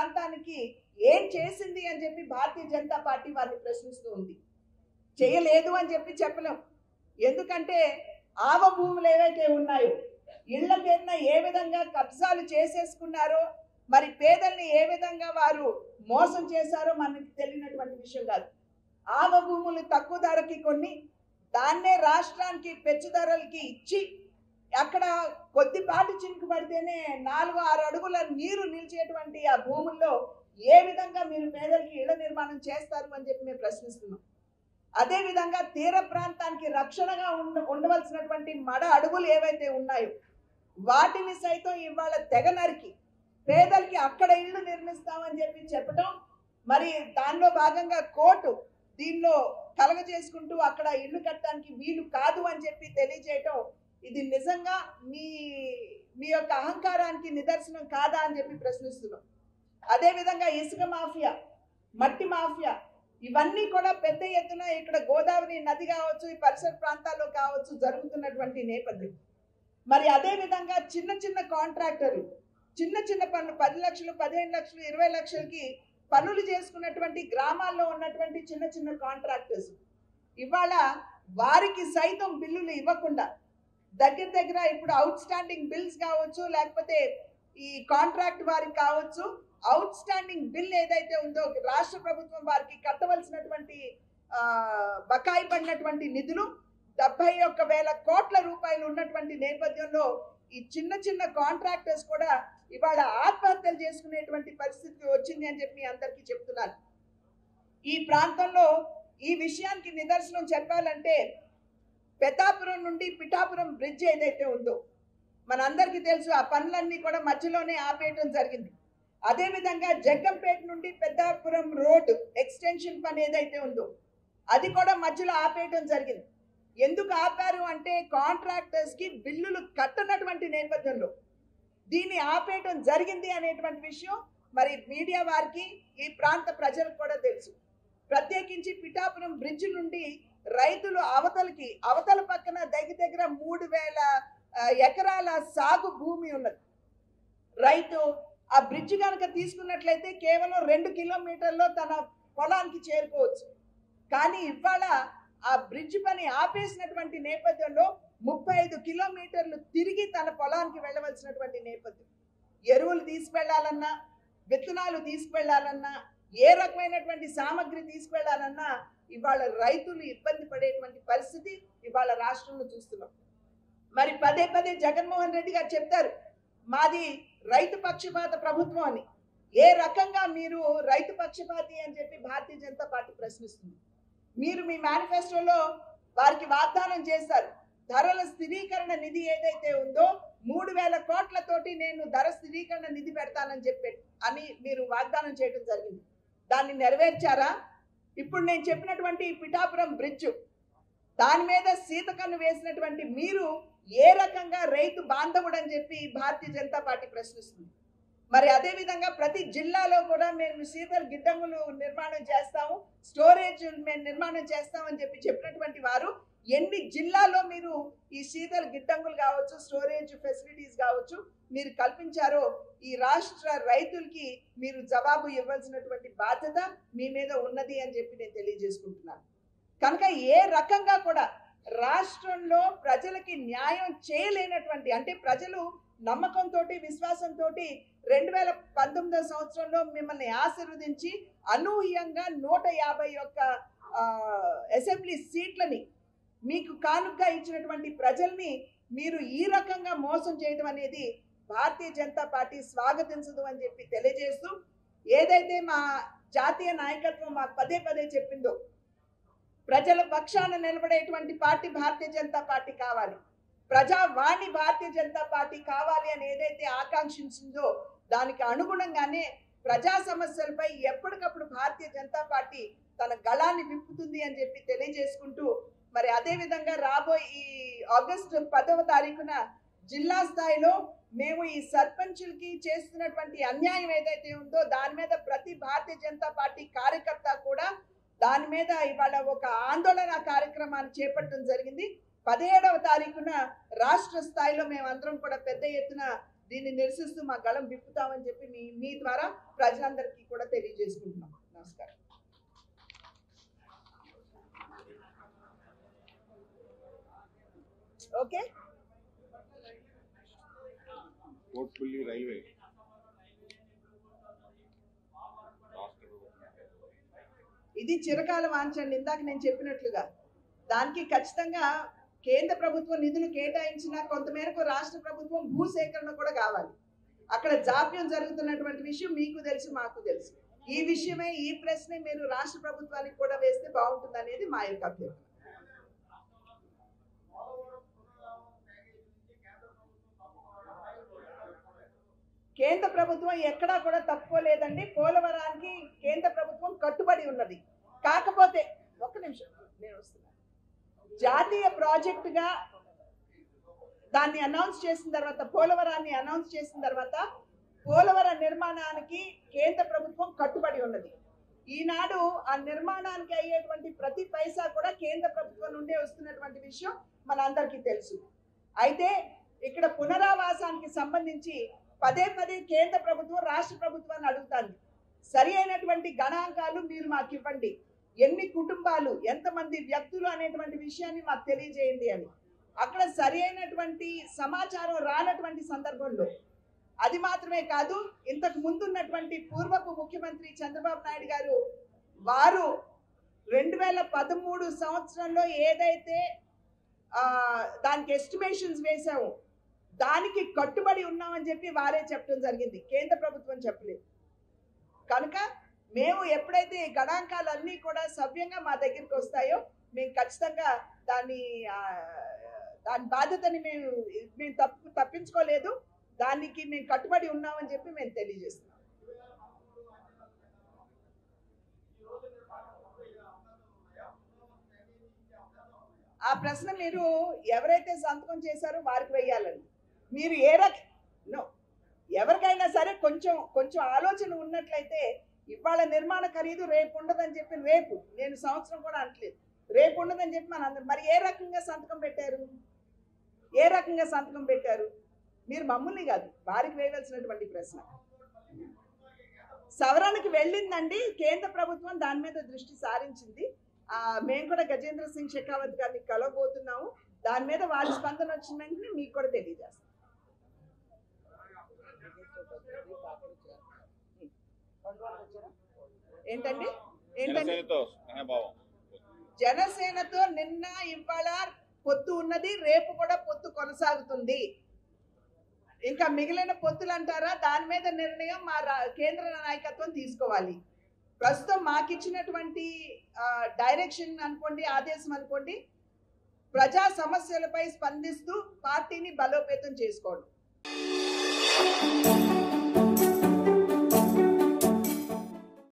ప్రాంతానికి ఏం చేసింది అని చెప్పి భారతీయ జనతా పార్టీ వారిని ప్రశ్నిస్తూ ఉంది చేయలేదు అని చెప్పి చెప్పలేం ఎందుకంటే ఆవ భూములు ఏవైతే ఉన్నాయో ఇళ్ల పేరున ఏ విధంగా కబ్జాలు చేసేసుకున్నారో మరి పేదల్ని ఏ విధంగా వారు మోసం చేశారో మనకి తెలియనటువంటి విషయం కాదు ఆవ భూములు తక్కువ ధరకి కొన్ని దాన్నే రాష్ట్రానికి పెచ్చు ధరలకి ఇచ్చి అక్కడ కొద్దిపాటి చినుకు పడితేనే నాలుగు ఆరు అడుగుల నీరు నిలిచేటువంటి ఆ భూముల్లో ఏ విధంగా మీరు పేదలకి ఇళ్ల నిర్మాణం చేస్తారు అని చెప్పి మేము ప్రశ్నిస్తున్నాం అదే విధంగా తీర ప్రాంతానికి రక్షణగా ఉండ ఉండవలసినటువంటి మడ అడుగులు ఏవైతే ఉన్నాయో వాటిని సైతం ఇవాళ తెగ నరికి పేదలకి అక్కడ ఇల్లు నిర్మిస్తామని చెప్పి చెప్పటం మరి దానిలో భాగంగా కోర్టు దీనిలో కలగజేసుకుంటూ అక్కడ ఇల్లు కట్టడానికి వీలు కాదు అని చెప్పి తెలియజేయటం ఇది నిజంగా మీ మీ యొక్క అహంకారానికి నిదర్శనం కాదా అని చెప్పి ప్రశ్నిస్తున్నాం అదేవిధంగా ఇసుక మాఫియా మట్టి మాఫియా ఇవన్నీ కూడా పెద్ద ఎత్తున ఇక్కడ గోదావరి నది కావచ్చు ఈ పరిసర ప్రాంతాల్లో కావచ్చు జరుగుతున్నటువంటి నేపథ్యం మరి అదే విధంగా చిన్న చిన్న కాంట్రాక్టర్లు చిన్న చిన్న పనులు పది లక్షలు పదిహేను లక్షలు ఇరవై లక్షలకి పనులు చేసుకున్నటువంటి గ్రామాల్లో ఉన్నటువంటి చిన్న చిన్న కాంట్రాక్టర్స్ ఇవాళ వారికి సైతం బిల్లులు ఇవ్వకుండా దగ్గర దగ్గర ఇప్పుడు అవుట్ స్టాండింగ్ బిల్స్ కావచ్చు లేకపోతే ఈ కాంట్రాక్ట్ వారికి కావచ్చు అవుట్ స్టాండింగ్ బిల్ ఏదైతే ఉందో రాష్ట్ర ప్రభుత్వం వారికి కట్టవలసినటువంటి ఆ, బకాయి పడినటువంటి నిధులు డెబ్బై ఒక్క వేల కోట్ల రూపాయలు ఉన్నటువంటి నేపథ్యంలో ఈ చిన్న చిన్న కాంట్రాక్టర్స్ కూడా ఇవాళ ఆత్మహత్యలు చేసుకునేటువంటి పరిస్థితి వచ్చింది అని చెప్పి మీ అందరికీ చెప్తున్నాను ఈ ప్రాంతంలో ఈ విషయానికి నిదర్శనం చెప్పాలంటే పెద్దాపురం నుండి పిఠాపురం బ్రిడ్జ్ ఏదైతే ఉందో మనందరికీ తెలుసు ఆ పనులన్నీ కూడా మధ్యలోనే ఆపేయటం జరిగింది అదేవిధంగా జగ్గంపేట నుండి పెద్దాపురం రోడ్ ఎక్స్టెన్షన్ పని ఏదైతే ఉందో అది కూడా మధ్యలో ఆపేయటం జరిగింది ఎందుకు ఆపారు అంటే కాంట్రాక్టర్స్ కి బిల్లులు కట్టనటువంటి నేపథ్యంలో దీన్ని ఆపేయటం జరిగింది అనేటువంటి విషయం మరి మీడియా వారికి ఈ ప్రాంత ప్రజలకు కూడా తెలుసు ప్రత్యేకించి పిఠాపురం బ్రిడ్జ్ నుండి రైతులు అవతలకి అవతల పక్కన దగ్గర దగ్గర మూడు వేల ఆ, ఎకరాల సాగు భూమి ఉన్నది రైతు ఆ బ్రిడ్జ్ కనుక తీసుకున్నట్లయితే కేవలం రెండు కిలోమీటర్లో తన పొలానికి చేరుకోవచ్చు కానీ ఇవాళ ఆ బ్రిడ్జ్ పని ఆపేసినటువంటి నేపథ్యంలో ముప్పై ఐదు కిలోమీటర్లు తిరిగి తన పొలానికి వెళ్ళవలసినటువంటి నేపథ్యం ఎరువులు తీసుకెళ్లాలన్నా విత్తనాలు తీసుకెళ్లాలన్నా ఏ రకమైనటువంటి సామగ్రి తీసుకెళ్లాలన్నా ఇవాళ రైతులు ఇబ్బంది పడేటువంటి పరిస్థితి ఇవాళ రాష్ట్రంలో చూస్తున్నాం మరి పదే పదే జగన్మోహన్ రెడ్డి గారు చెప్తారు మాది రైతు పక్షపాత ప్రభుత్వం అని ఏ రకంగా మీరు రైతు పక్షపాతి అని చెప్పి భారతీయ జనతా పార్టీ ప్రశ్నిస్తుంది మీరు మీ మేనిఫెస్టోలో వారికి వాగ్దానం చేశారు ధరల స్థిరీకరణ నిధి ఏదైతే ఉందో మూడు వేల కోట్లతోటి నేను ధర స్థిరీకరణ నిధి పెడతానని చెప్పి అని మీరు వాగ్దానం చేయడం జరిగింది దాన్ని నెరవేర్చారా ఇప్పుడు నేను చెప్పినటువంటి ఈ పిఠాపురం బ్రిడ్జ్ దాని మీద సీతకన్ను వేసినటువంటి మీరు ఏ రకంగా రైతు బాంధవుడు అని చెప్పి భారతీయ జనతా పార్టీ ప్రశ్నిస్తుంది మరి అదే విధంగా ప్రతి జిల్లాలో కూడా మేము శీతల గిడ్డంగులు నిర్మాణం చేస్తాము స్టోరేజ్ మేము నిర్మాణం చేస్తామని చెప్పి చెప్పినటువంటి వారు ఎన్ని జిల్లాలో మీరు ఈ శీతల గిడ్డంగులు కావచ్చు స్టోరేజ్ ఫెసిలిటీస్ కావచ్చు మీరు కల్పించారో ఈ రాష్ట్ర రైతులకి మీరు జవాబు ఇవ్వాల్సినటువంటి బాధ్యత మీ మీద ఉన్నది అని చెప్పి నేను తెలియజేసుకుంటున్నాను కనుక ఏ రకంగా కూడా రాష్ట్రంలో ప్రజలకి న్యాయం చేయలేనటువంటి అంటే ప్రజలు నమ్మకంతో విశ్వాసంతో రెండు వేల పంతొమ్మిదో సంవత్సరంలో మిమ్మల్ని ఆశీర్వదించి అనూహ్యంగా నూట యాభై ఒక్క ఆ, అసెంబ్లీ సీట్లని మీకు కానుకగా ఇచ్చినటువంటి ప్రజల్ని మీరు ఈ రకంగా మోసం చేయడం అనేది భారతీయ జనతా పార్టీ స్వాగతించదు అని చెప్పి తెలియజేస్తూ ఏదైతే మా జాతీయ నాయకత్వం మాకు పదే పదే చెప్పిందో ప్రజల పక్షాన నిలబడేటువంటి పార్టీ భారతీయ జనతా పార్టీ కావాలి ప్రజావాణి భారతీయ జనతా పార్టీ కావాలి అని ఏదైతే ఆకాంక్షించిందో దానికి అనుగుణంగానే ప్రజా సమస్యలపై ఎప్పటికప్పుడు భారతీయ జనతా పార్టీ తన గళాన్ని విప్పుతుంది అని చెప్పి తెలియజేసుకుంటూ మరి అదే విధంగా రాబోయే ఈ ఆగస్టు పదవ తారీఖున జిల్లా స్థాయిలో మేము ఈ సర్పంచులకి చేస్తున్నటువంటి అన్యాయం ఏదైతే ఉందో దాని మీద ప్రతి భారతీయ జనతా పార్టీ కార్యకర్త కూడా దాని మీద ఇవాళ ఒక ఆందోళన కార్యక్రమాన్ని చేపట్టడం జరిగింది పదిహేడవ తారీఖున రాష్ట్ర స్థాయిలో మేమందరం కూడా పెద్ద ఎత్తున దీన్ని నిరసిస్తూ మా గళం విప్పుతామని చెప్పి మీ మీ ద్వారా ప్రజలందరికీ కూడా తెలియజేసుకుంటున్నాం నమస్కారం ఓకే కోట్పల్లి రైల్వే రాష్ట్ర ప్రభుత్వం ఇది చిరకాల వాంచండి ఇందాక నేను చెప్పినట్లుగా దానికి ఖచ్చితంగా కేంద్ర ప్రభుత్వం నిధులు కేటాయించిన కొంతమేరకు రాష్ట్ర ప్రభుత్వం భూసేకరణ కూడా కావాలి అక్కడ జాప్యం జరుగుతున్నటువంటి విషయం మీకు తెలుసు మాకు తెలుసు ఈ విషయమే ఈ ప్రశ్నే మీరు రాష్ట్ర ప్రభుత్వానికి కూడా వేస్తే బాగుంటుంది అనేది మా యొక్క అభ్యర్థన కేంద్ర ప్రభుత్వం ఎక్కడా కూడా తప్పుకోలేదండి పోలవరానికి కేంద్ర ప్రభుత్వం కట్టుబడి ఉన్నది కాకపోతే ఒక్క నిమిషం నేను వస్తున్నా జాతీయ ప్రాజెక్టుగా దాన్ని అనౌన్స్ చేసిన తర్వాత పోలవరాన్ని అనౌన్స్ చేసిన తర్వాత పోలవరం నిర్మాణానికి కేంద్ర ప్రభుత్వం కట్టుబడి ఉన్నది ఈనాడు ఆ నిర్మాణానికి అయ్యేటువంటి ప్రతి పైసా కూడా కేంద్ర ప్రభుత్వం నుండే వస్తున్నటువంటి విషయం మనందరికీ తెలుసు అయితే ఇక్కడ పునరావాసానికి సంబంధించి పదే పదే కేంద్ర ప్రభుత్వం రాష్ట్ర ప్రభుత్వాన్ని అడుగుతాంది సరి అయినటువంటి గణాంకాలు మీరు మాకు ఇవ్వండి ఎన్ని కుటుంబాలు ఎంతమంది వ్యక్తులు అనేటువంటి విషయాన్ని మాకు తెలియజేయండి అని అక్కడ సరి అయినటువంటి సమాచారం రానటువంటి సందర్భంలో అది మాత్రమే కాదు ఇంతకు ముందు ఉన్నటువంటి పూర్వపు ముఖ్యమంత్రి చంద్రబాబు నాయుడు గారు వారు రెండు వేల పదమూడు సంవత్సరంలో ఏదైతే ఆ, దానికి ఎస్టిమేషన్స్ వేశామో దానికి కట్టుబడి ఉన్నామని చెప్పి వారే చెప్పడం జరిగింది కేంద్ర ప్రభుత్వం చెప్పలేదు కనుక మేము ఎప్పుడైతే ఈ గణాంకాలన్నీ కూడా సవ్యంగా మా దగ్గరికి వస్తాయో మేము ఖచ్చితంగా దాన్ని ఆ, దాని బాధ్యతని మేము మేము తప్పు తప్పించుకోలేదు దానికి మేము కట్టుబడి ఉన్నామని చెప్పి మేము తెలియజేస్తున్నాం ఆ ప్రశ్న మీరు ఎవరైతే సంతకం చేశారో వారికి వెయ్యాలండి మీరు ఏ రక నో ఎవరికైనా సరే కొంచెం కొంచెం ఆలోచన ఉన్నట్లయితే ఇవాళ నిర్మాణ ఖరీదు రేపు ఉండదని చెప్పి రేపు నేను సంవత్సరం కూడా అనట్లేదు రేపు ఉండదని చెప్పి మన అందరం మరి ఏ రకంగా సంతకం పెట్టారు ఏ రకంగా సంతకం పెట్టారు మీరు మమ్మల్ని కాదు వారికి వేయవలసినటువంటి ప్రశ్న సవరణకి వెళ్ళిందండి కేంద్ర ప్రభుత్వం దాని మీద దృష్టి సారించింది ఆ, మేము కూడా గజేంద్ర సింగ్ షెకావత్ గారిని కలవబోతున్నాము దాని మీద వాళ్ళ స్పందన వచ్చిన వెంటనే మీకు కూడా తెలియజేస్తాం ఏంటండి ఏంటండి జనసేనతో స్నేహభావం జనసేనతో నిన్న ఇవాళ పొత్తు ఉన్నది రేపు కూడా పొత్తు కొనసాగుతుంది ఇంకా మిగిలిన పొత్తులు అంటారా దాని మీద నిర్ణయం మా రా- కేంద్ర నాయకత్వం తీసుకోవాలి ప్రస్తుతం మాకిచ్చినటువంటి ఆ, డైరెక్షన్ అనుకోండి ఆదేశం అనుకోండి ప్రజా సమస్యలపై స్పందిస్తూ పార్టీని బలోపేతం చేసుకోవడం